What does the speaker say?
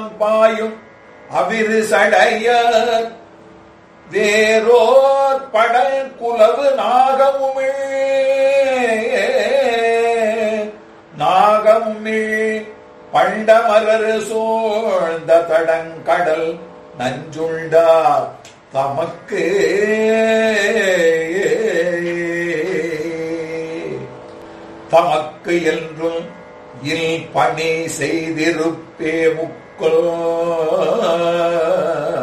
பாயும் அவிரு சடைய வேரோர் படல் குலவு நாகமுமிழ் நாகமுமிழ் பண்டமரரு சூழ்ந்த தடங்கடல் நஞ்சுண்டார் தமக்கு தமக்கு என்றும் இல் பணி செய்திருப்பே முக்கோ